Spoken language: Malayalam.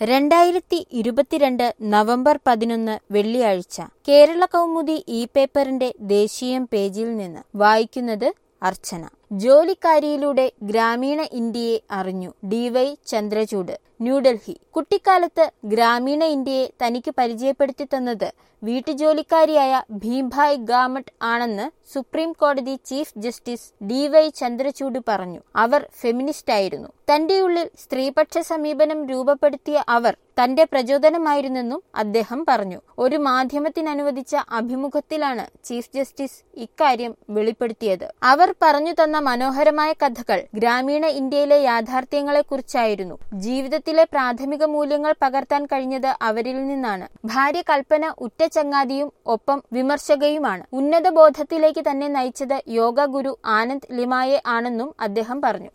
രണ്ടായിരത്തി ഇരുപത്തിരണ്ട് നവംബർ പതിനൊന്ന് വെള്ളിയാഴ്ച കേരള കൗമുദി ഇ പേപ്പറിന്റെ ദേശീയം പേജിൽ നിന്ന് വായിക്കുന്നത് അർച്ചന ജോലിക്കാരിയിലൂടെ ഗ്രാമീണ ഇന്ത്യയെ അറിഞ്ഞു ഡിവൈ ചന്ദ്രചൂഡ് ന്യൂഡൽഹി കുട്ടിക്കാലത്ത് ഗ്രാമീണ ഇന്ത്യയെ തനിക്ക് പരിചയപ്പെടുത്തി തന്നത് വീട്ടുജോലിക്കാരിയായ ഭീംഭായ് ഗാമട്ട് ആണെന്ന് സുപ്രീം കോടതി ചീഫ് ജസ്റ്റിസ് ഡിവൈ ചന്ദ്രചൂഡ് പറഞ്ഞു അവർ ഫെമിനിസ്റ്റായിരുന്നു തന്റെ ഉള്ളിൽ സ്ത്രീപക്ഷ സമീപനം രൂപപ്പെടുത്തിയ അവർ തന്റെ പ്രചോദനമായിരുന്നെന്നും അദ്ദേഹം പറഞ്ഞു ഒരു മാധ്യമത്തിന് അനുവദിച്ച അഭിമുഖത്തിലാണ് ചീഫ് ജസ്റ്റിസ് ഇക്കാര്യം വെളിപ്പെടുത്തിയത് അവർ പറഞ്ഞു തന്ന മനോഹരമായ കഥകൾ ഗ്രാമീണ ഇന്ത്യയിലെ യാഥാർത്ഥ്യങ്ങളെക്കുറിച്ചായിരുന്നു ജീവിതത്തിലെ പ്രാഥമിക മൂല്യങ്ങൾ പകർത്താൻ കഴിഞ്ഞത് അവരിൽ നിന്നാണ് ഭാര്യ കൽപ്പന ഉറ്റ ചങ്ങാതിയും ഒപ്പം വിമർശകയുമാണ് ഉന്നത ബോധത്തിലേക്ക് തന്നെ നയിച്ചത് യോഗ ഗുരു ആനന്ദ് ലിമായെ ആണെന്നും അദ്ദേഹം പറഞ്ഞു